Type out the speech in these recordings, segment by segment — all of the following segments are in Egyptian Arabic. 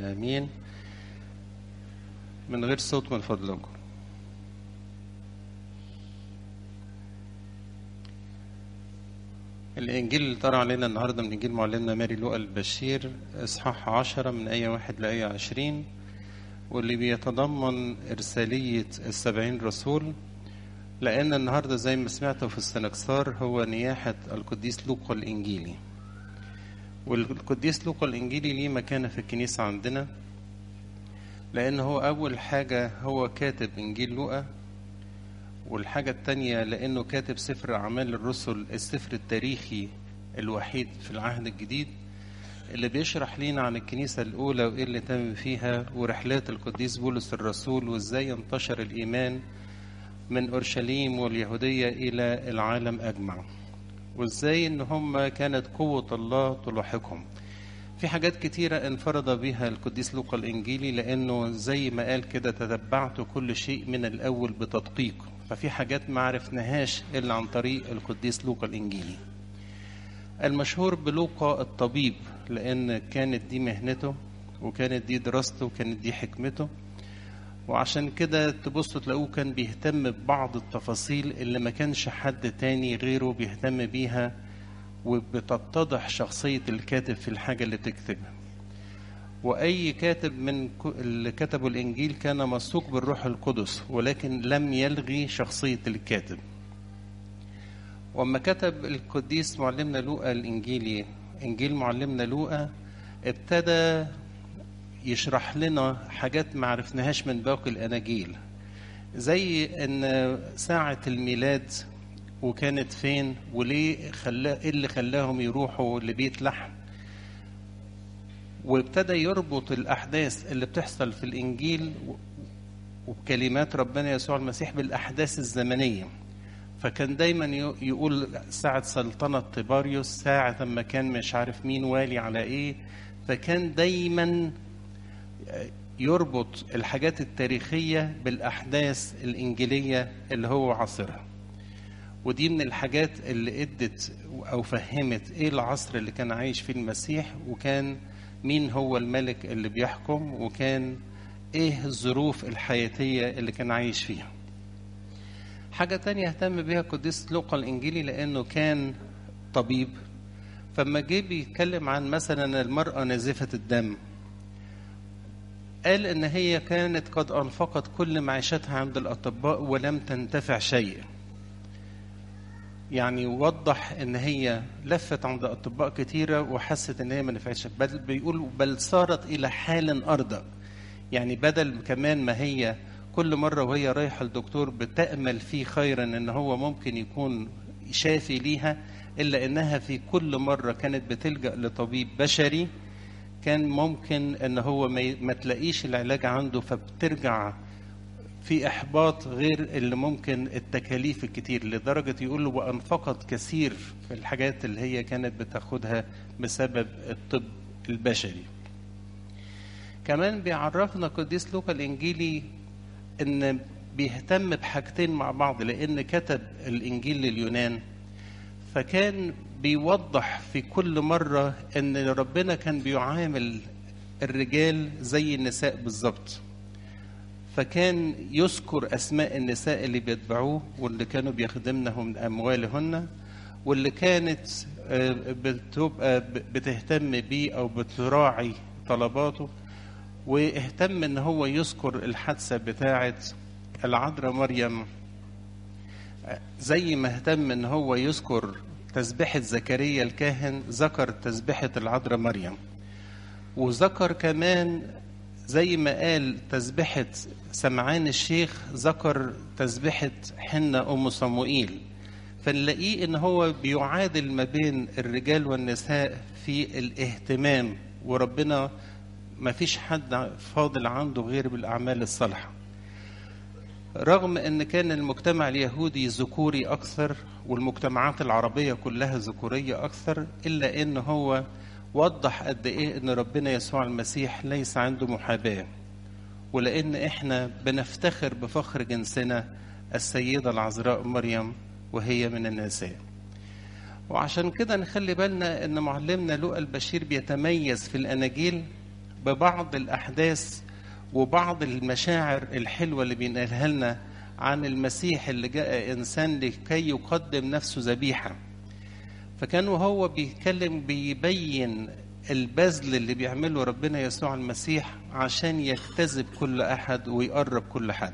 امين من غير صوت من فضلكم الإنجيل اللي طرح علينا النهاردة من إنجيل معلمنا ماري لوقا البشير إصحاح عشرة من آية واحد لآية عشرين واللي بيتضمن إرسالية السبعين رسول لأن النهاردة زي ما سمعتوا في السنكسار هو نياحة القديس لوقا الإنجيلي والقديس لوقا الإنجيلي ليه مكانة في الكنيسة عندنا لأن هو أول حاجة هو كاتب إنجيل لوقا والحاجة التانية لأنه كاتب سفر أعمال الرسل السفر التاريخي الوحيد في العهد الجديد اللي بيشرح لينا عن الكنيسة الأولى وإيه اللي تم فيها ورحلات القديس بولس الرسول وإزاي انتشر الإيمان من أورشليم واليهودية إلى العالم أجمع وإزاي إن هم كانت قوة الله تلاحقهم في حاجات كتيرة انفرد بها القديس لوقا الإنجيلي لأنه زي ما قال كده تتبعت كل شيء من الأول بتدقيق ففي حاجات ما عرفناهاش إلا عن طريق القديس لوقا الإنجيلي المشهور بلوقا الطبيب لأن كانت دي مهنته وكانت دي دراسته وكانت دي حكمته وعشان كده تبصوا تلاقوه كان بيهتم ببعض التفاصيل اللي ما كانش حد تاني غيره بيهتم بيها وبتتضح شخصية الكاتب في الحاجة اللي بتكتبها وأي كاتب من اللي كتبوا الإنجيل كان مسوق بالروح القدس ولكن لم يلغي شخصية الكاتب وأما كتب القديس معلمنا لوقا الإنجيلي إنجيل معلمنا لوقا ابتدى يشرح لنا حاجات ما عرفناهاش من باقي الأناجيل زي إن ساعة الميلاد وكانت فين وليه خلا ايه اللي خلاهم يروحوا لبيت لحم وابتدى يربط الاحداث اللي بتحصل في الانجيل وبكلمات ربنا يسوع المسيح بالاحداث الزمنيه فكان دايما يقول ساعة سلطنة طيباريوس ساعة ما كان مش عارف مين والي على ايه فكان دايما يربط الحاجات التاريخية بالأحداث الإنجيلية اللي هو عاصرها ودي من الحاجات اللي ادت او فهمت ايه العصر اللي كان عايش فيه المسيح وكان مين هو الملك اللي بيحكم وكان ايه الظروف الحياتيه اللي كان عايش فيها حاجة تانية اهتم بيها القديس لوقا الإنجيلي لأنه كان طبيب فما جه بيتكلم عن مثلا المرأة نازفة الدم قال إن هي كانت قد أنفقت كل معيشتها عند الأطباء ولم تنتفع شيء يعني وضح ان هي لفت عند اطباء كتيره وحست ان هي ما نفعتش بل بيقول بل صارت الى حال ارضى يعني بدل كمان ما هي كل مره وهي رايحه الدكتور بتامل فيه خيرا ان هو ممكن يكون شافي ليها الا انها في كل مره كانت بتلجا لطبيب بشري كان ممكن ان هو ما تلاقيش العلاج عنده فبترجع في احباط غير اللي ممكن التكاليف الكتير لدرجه يقول له وانفقت كثير في الحاجات اللي هي كانت بتاخدها بسبب الطب البشري. كمان بيعرفنا قديس لوقا الانجيلي ان بيهتم بحاجتين مع بعض لان كتب الانجيل لليونان فكان بيوضح في كل مره ان ربنا كان بيعامل الرجال زي النساء بالظبط. فكان يذكر اسماء النساء اللي بيتبعوه واللي كانوا بيخدمنهم من اموالهن واللي كانت بتبقى بتهتم بيه او بتراعي طلباته واهتم ان هو يذكر الحادثه بتاعه العذراء مريم زي ما اهتم ان هو يذكر تسبحه زكريا الكاهن ذكر تسبحه العذراء مريم وذكر كمان زي ما قال تسبحة سمعان الشيخ ذكر تسبحة حنة أم صموئيل فنلاقيه إن هو بيعادل ما بين الرجال والنساء في الاهتمام وربنا ما فيش حد فاضل عنده غير بالأعمال الصالحة رغم ان كان المجتمع اليهودي ذكوري اكثر والمجتمعات العربيه كلها ذكوريه اكثر الا ان هو وضح قد ايه ان ربنا يسوع المسيح ليس عنده محاباه ولان احنا بنفتخر بفخر جنسنا السيده العذراء مريم وهي من النساء وعشان كده نخلي بالنا ان معلمنا لوقا البشير بيتميز في الاناجيل ببعض الأحداث وبعض المشاعر الحلوة اللي بينقلها لنا عن المسيح اللي جاء إنسان لكي يقدم نفسه ذبيحة فكان وهو بيتكلم بيبين البذل اللي بيعمله ربنا يسوع المسيح عشان يجتذب كل أحد ويقرب كل حد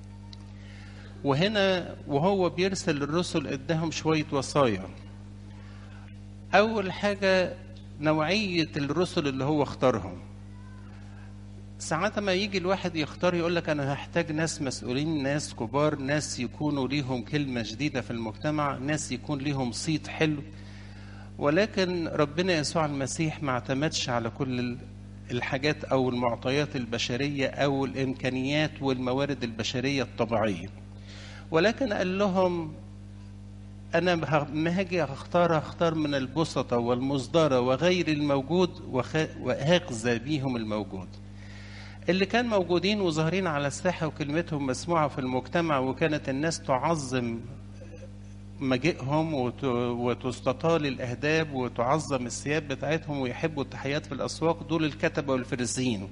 وهنا وهو بيرسل الرسل اداهم شوية وصايا أول حاجة نوعية الرسل اللي هو اختارهم ساعات ما يجي الواحد يختار يقول لك أنا هحتاج ناس مسؤولين ناس كبار ناس يكونوا ليهم كلمة جديدة في المجتمع ناس يكون ليهم صيت حلو ولكن ربنا يسوع المسيح ما اعتمدش على كل الحاجات أو المعطيات البشرية أو الإمكانيات والموارد البشرية الطبيعية ولكن قال لهم أنا ما هاجي أختار أختار من البسطة والمصدرة وغير الموجود وهاخذ بيهم الموجود اللي كان موجودين وظاهرين على الساحة وكلمتهم مسموعة في المجتمع وكانت الناس تعظم مجيئهم وتستطال الأهداب وتعظم الثياب بتاعتهم ويحبوا التحيات في الأسواق دول الكتبة والفريسيين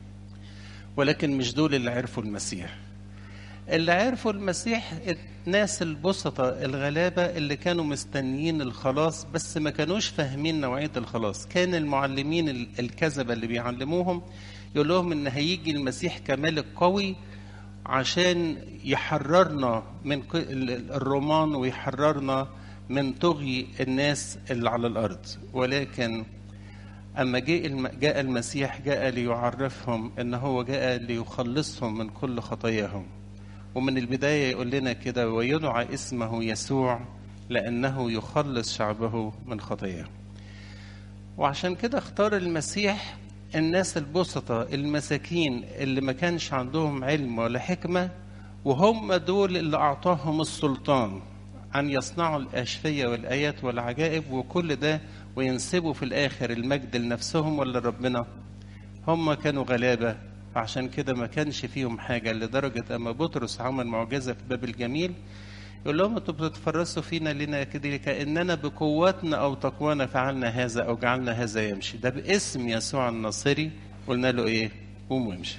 ولكن مش دول اللي عرفوا المسيح اللي عرفوا المسيح الناس البسطة الغلابة اللي كانوا مستنيين الخلاص بس ما كانوش فاهمين نوعية الخلاص كان المعلمين الكذبة اللي بيعلموهم يقول لهم ان هيجي المسيح كملك قوي عشان يحررنا من الرومان ويحررنا من طغي الناس اللي على الارض ولكن اما جاء جاء المسيح جاء ليعرفهم ان هو جاء ليخلصهم من كل خطاياهم ومن البدايه يقول لنا كده ويدعى اسمه يسوع لانه يخلص شعبه من خطاياهم وعشان كده اختار المسيح الناس البسطة المساكين اللي ما كانش عندهم علم ولا حكمة وهم دول اللي أعطاهم السلطان أن يصنعوا الأشفية والآيات والعجائب وكل ده وينسبوا في الآخر المجد لنفسهم ولا ربنا هم كانوا غلابة عشان كده ما كانش فيهم حاجة لدرجة أما بطرس عمل معجزة في باب الجميل يقول لهم انتوا بتتفرسوا فينا لنا كده كاننا بقوتنا او تقوانا فعلنا هذا او جعلنا هذا يمشي ده باسم يسوع الناصري قلنا له ايه قوم وامشي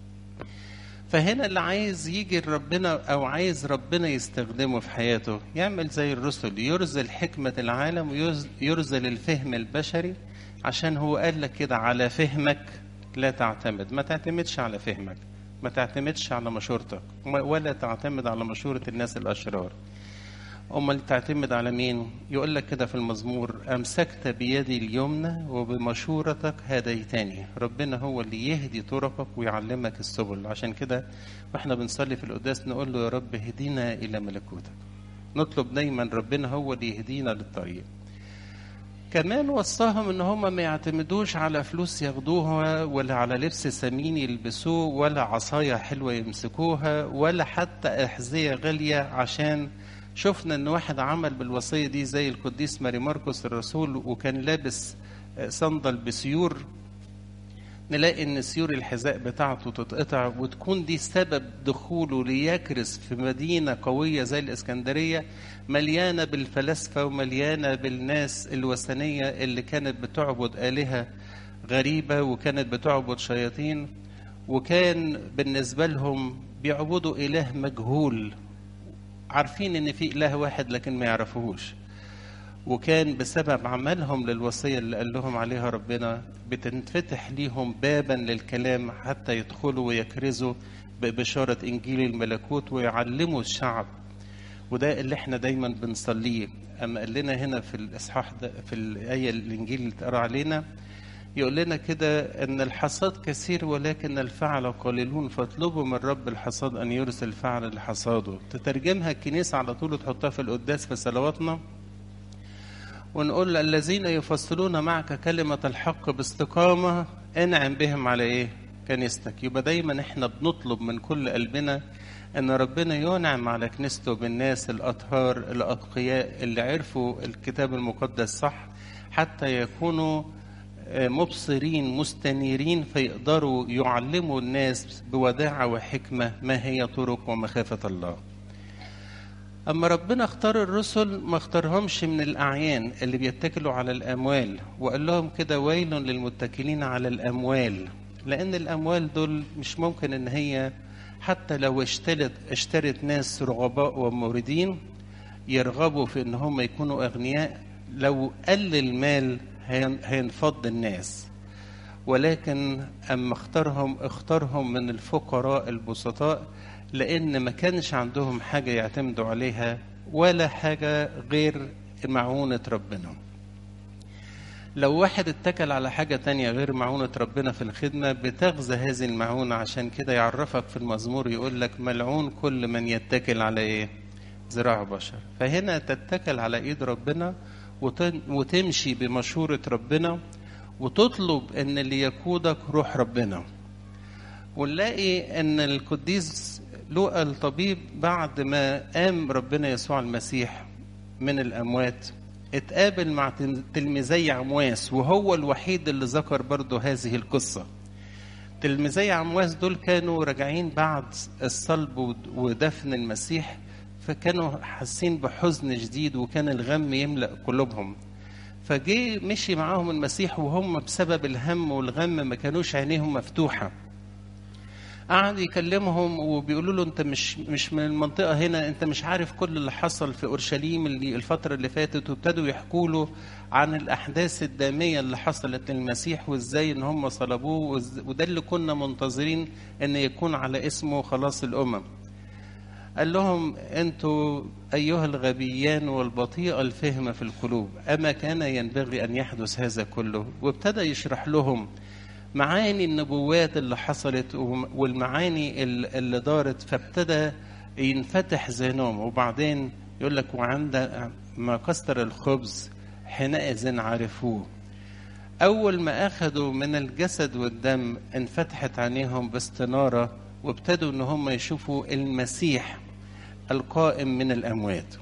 فهنا اللي عايز يجي ربنا او عايز ربنا يستخدمه في حياته يعمل زي الرسل يرزل حكمة العالم ويرزل الفهم البشري عشان هو قال لك كده على فهمك لا تعتمد ما تعتمدش على فهمك ما تعتمدش على مشورتك ولا تعتمد على مشورة الناس الأشرار أمال تعتمد على مين يقول لك كده في المزمور أمسكت بيدي اليمنى وبمشورتك هديتني ربنا هو اللي يهدي طرقك ويعلمك السبل عشان كده واحنا بنصلي في القداس نقول له يا رب اهدينا إلى ملكوتك نطلب دايما ربنا هو اللي يهدينا للطريق كمان وصاهم ان هم ما يعتمدوش على فلوس ياخدوها ولا على لبس ثمين يلبسوه ولا عصاية حلوة يمسكوها ولا حتى أحذية غالية عشان شفنا ان واحد عمل بالوصية دي زي القديس ماري ماركوس الرسول وكان لابس صندل بسيور نلاقي ان سيور الحذاء بتاعته تتقطع وتكون دي سبب دخوله ليكرس في مدينة قوية زي الاسكندرية مليانة بالفلاسفة ومليانة بالناس الوثنية اللي كانت بتعبد آلهة غريبة وكانت بتعبد شياطين وكان بالنسبة لهم بيعبدوا إله مجهول عارفين إن في إله واحد لكن ما يعرفوهوش وكان بسبب عملهم للوصية اللي قال لهم عليها ربنا بتنفتح ليهم بابا للكلام حتى يدخلوا ويكرزوا ببشارة إنجيل الملكوت ويعلموا الشعب وده اللي احنا دايما بنصليه أما قال لنا هنا في الإصحاح ده في الآية الإنجيل اللي اتقرا علينا يقول لنا كده أن الحصاد كثير ولكن الفعل قليلون فاطلبوا من رب الحصاد أن يرسل فعل لحصاده تترجمها الكنيسة على طول وتحطها في القداس في صلواتنا ونقول الذين يفصلون معك كلمة الحق باستقامة انعم بهم على ايه كنيستك يبقى دايما احنا بنطلب من كل قلبنا ان ربنا ينعم على كنيسته بالناس الاطهار الاتقياء اللي عرفوا الكتاب المقدس صح حتى يكونوا مبصرين مستنيرين فيقدروا يعلموا الناس بوداعة وحكمة ما هي طرق ومخافة الله أما ربنا اختار الرسل ما اختارهمش من الأعيان اللي بيتكلوا على الأموال وقال لهم كده ويل للمتكلين على الأموال لأن الأموال دول مش ممكن إن هي حتى لو اشترت اشترت ناس رغباء وموردين يرغبوا في إن هم يكونوا أغنياء لو قل المال هينفض الناس ولكن أما اختارهم اختارهم من الفقراء البسطاء لأن ما كانش عندهم حاجة يعتمدوا عليها ولا حاجة غير معونة ربنا لو واحد اتكل على حاجة تانية غير معونة ربنا في الخدمة بتغزى هذه المعونة عشان كده يعرفك في المزمور يقول لك ملعون كل من يتكل على ايه ذراع بشر فهنا تتكل على ايد ربنا وتمشي بمشورة ربنا وتطلب ان اللي يقودك روح ربنا ونلاقي ان القديس لوقا الطبيب بعد ما قام ربنا يسوع المسيح من الاموات اتقابل مع تلميذي عمواس وهو الوحيد اللي ذكر برضه هذه القصه تلميذي عمواس دول كانوا راجعين بعد الصلب ودفن المسيح فكانوا حاسين بحزن شديد وكان الغم يملأ قلوبهم فجه مشي معاهم المسيح وهم بسبب الهم والغم ما كانوش عينيهم مفتوحة قعد يكلمهم وبيقولوا له انت مش مش من المنطقه هنا انت مش عارف كل اللي حصل في اورشليم اللي الفتره اللي فاتت وابتدوا يحكوا له عن الاحداث الداميه اللي حصلت للمسيح وازاي ان هم صلبوه وده اللي كنا منتظرين ان يكون على اسمه خلاص الامم قال لهم انتوا ايها الغبيان والبطيء الفهم في القلوب اما كان ينبغي ان يحدث هذا كله وابتدى يشرح لهم معاني النبوات اللي حصلت والمعاني اللي دارت فابتدى ينفتح ذهنهم وبعدين يقول لك وعند ما كسر الخبز حينئذ عرفوه أول ما أخذوا من الجسد والدم انفتحت عينيهم باستنارة وابتدوا إن هم يشوفوا المسيح القائم من الأموات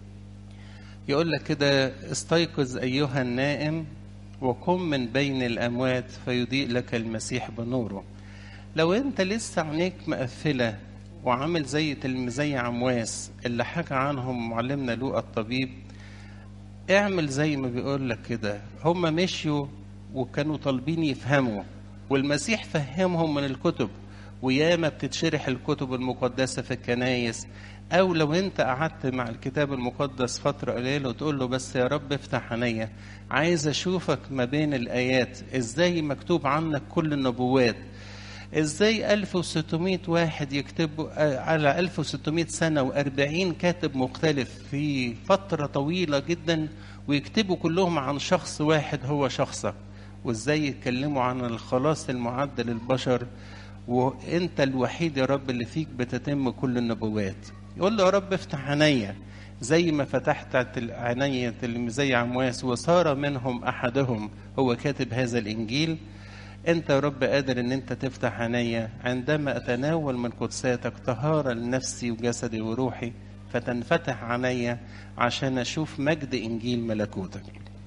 يقول لك كده استيقظ أيها النائم وقم من بين الأموات فيضيء لك المسيح بنوره لو أنت لسه عينيك مقفلة وعامل زي تلميذي عمواس اللي حكى عنهم معلمنا لوقا الطبيب اعمل زي ما بيقول لك كده هم مشيوا وكانوا طالبين يفهموا والمسيح فهمهم من الكتب وياما بتتشرح الكتب المقدسة في الكنايس أو لو أنت قعدت مع الكتاب المقدس فترة قليلة وتقول له بس يا رب افتح عينيا عايز أشوفك ما بين الآيات إزاي مكتوب عنك كل النبوات إزاي 1600 واحد يكتبوا على 1600 سنة و40 كاتب مختلف في فترة طويلة جدا ويكتبوا كلهم عن شخص واحد هو شخصك وإزاي يتكلموا عن الخلاص المعد للبشر وانت الوحيد يا رب اللي فيك بتتم كل النبوات يقول له يا رب افتح عينيا زي ما فتحت عينيا زي عمواس وصار منهم احدهم هو كاتب هذا الانجيل انت يا رب قادر ان انت تفتح عينيا عندما اتناول من قدساتك طهارة لنفسي وجسدي وروحي فتنفتح عينيا عشان اشوف مجد انجيل ملكوتك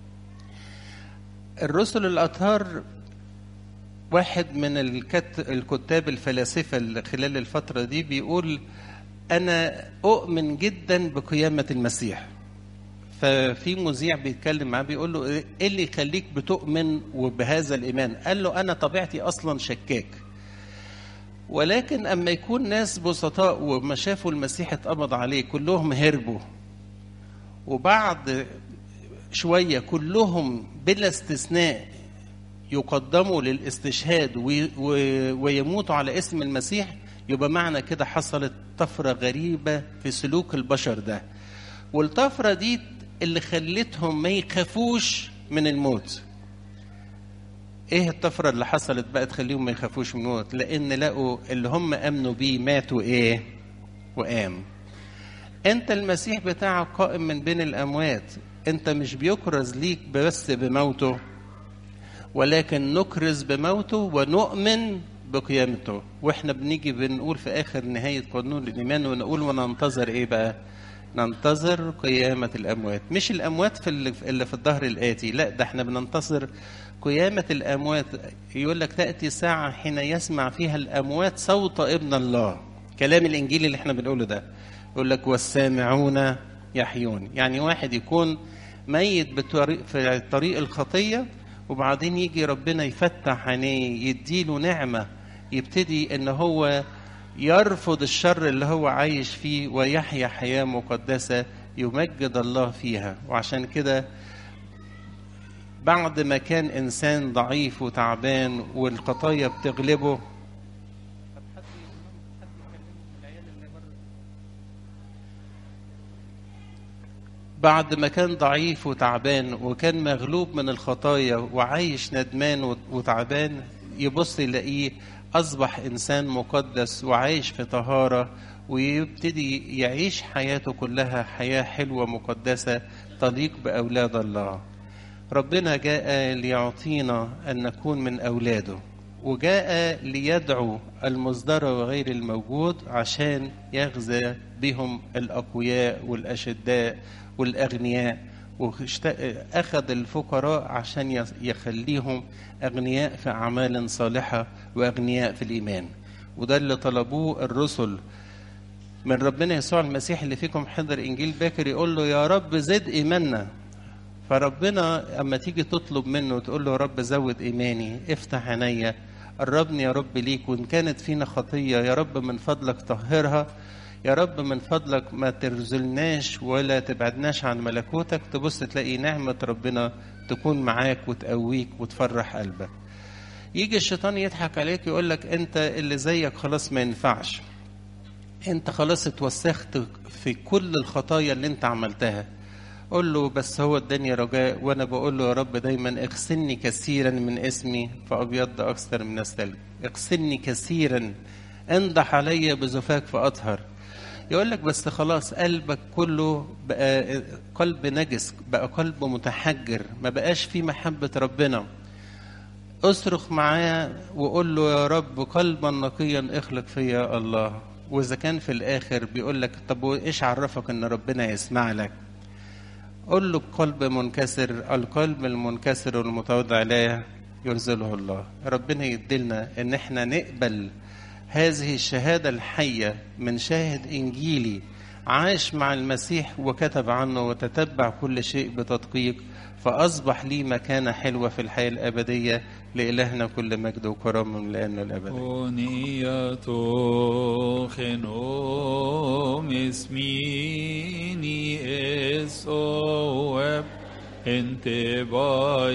الرسل الاطهار واحد من الكت... الكتاب الفلاسفة اللي خلال الفترة دي بيقول أنا أؤمن جدا بقيامة المسيح ففي مذيع بيتكلم معاه بيقول له ايه اللي يخليك بتؤمن وبهذا الايمان؟ قال له انا طبيعتي اصلا شكاك. ولكن اما يكون ناس بسطاء وما شافوا المسيح اتقبض عليه كلهم هربوا. وبعد شويه كلهم بلا استثناء يقدموا للاستشهاد ويموتوا على اسم المسيح يبقى معنى كده حصلت طفرة غريبة في سلوك البشر ده والطفرة دي اللي خلتهم ما يخافوش من الموت ايه الطفرة اللي حصلت بقى تخليهم ما يخافوش من الموت لان لقوا اللي هم امنوا بيه ماتوا ايه وقام انت المسيح بتاعك قائم من بين الاموات انت مش بيكرز ليك بس بموته ولكن نكرز بموته ونؤمن بقيامته واحنا بنيجي بنقول في اخر نهايه قانون الايمان ونقول وننتظر ايه بقى ننتظر قيامة الأموات مش الأموات في اللي, اللي في الظهر الآتي لا ده احنا بننتظر قيامة الأموات يقول لك تأتي ساعة حين يسمع فيها الأموات صوت ابن الله كلام الإنجيل اللي احنا بنقوله ده يقول لك والسامعون يحيون يعني واحد يكون ميت بطريق في طريق الخطية وبعدين يجي ربنا يفتح عينيه يديله نعمة يبتدي ان هو يرفض الشر اللي هو عايش فيه ويحيا حياة مقدسة يمجد الله فيها وعشان كده بعد ما كان إنسان ضعيف وتعبان والخطايا بتغلبه بعد ما كان ضعيف وتعبان وكان مغلوب من الخطايا وعايش ندمان وتعبان يبص يلاقيه أصبح إنسان مقدس وعايش في طهارة ويبتدي يعيش حياته كلها حياة حلوة مقدسة تليق بأولاد الله ربنا جاء ليعطينا أن نكون من أولاده وجاء ليدعو المصدر وغير الموجود عشان يغزى بهم الأقوياء والأشداء والأغنياء أخذ الفقراء عشان يخليهم أغنياء في أعمال صالحة وأغنياء في الإيمان وده اللي طلبوه الرسل من ربنا يسوع المسيح اللي فيكم حضر إنجيل باكر يقول له يا رب زد إيماننا فربنا أما تيجي تطلب منه تقول له يا رب زود إيماني افتح عينيا قربني يا رب ليك وإن كانت فينا خطية يا رب من فضلك طهرها يا رب من فضلك ما ترزلناش ولا تبعدناش عن ملكوتك تبص تلاقي نعمة ربنا تكون معاك وتقويك وتفرح قلبك يجي الشيطان يضحك عليك يقول لك انت اللي زيك خلاص ما ينفعش انت خلاص اتوسخت في كل الخطايا اللي انت عملتها قول له بس هو اداني رجاء وانا بقول له يا رب دايما اغسلني كثيرا من اسمي فابيض اكثر من الثلج اغسلني كثيرا انضح علي بزفاك فاطهر يقول لك بس خلاص قلبك كله بقى قلب نجس بقى قلب متحجر ما بقاش فيه محبة ربنا اصرخ معاه وقول له يا رب قلبا نقيا اخلق فيا يا الله واذا كان في الاخر بيقول لك طب وايش عرفك ان ربنا يسمع لك قل له بقلب منكسر القلب المنكسر والمتواضع لا يرزله الله ربنا يدلنا ان احنا نقبل هذه الشهادة الحية من شاهد إنجيلي عاش مع المسيح وكتب عنه وتتبع كل شيء بتدقيق فأصبح لي مكانة حلوة في الحياة الأبدية لإلهنا كل مجد وكرم من الآن والأبد Oniato genom ismini es oeb ente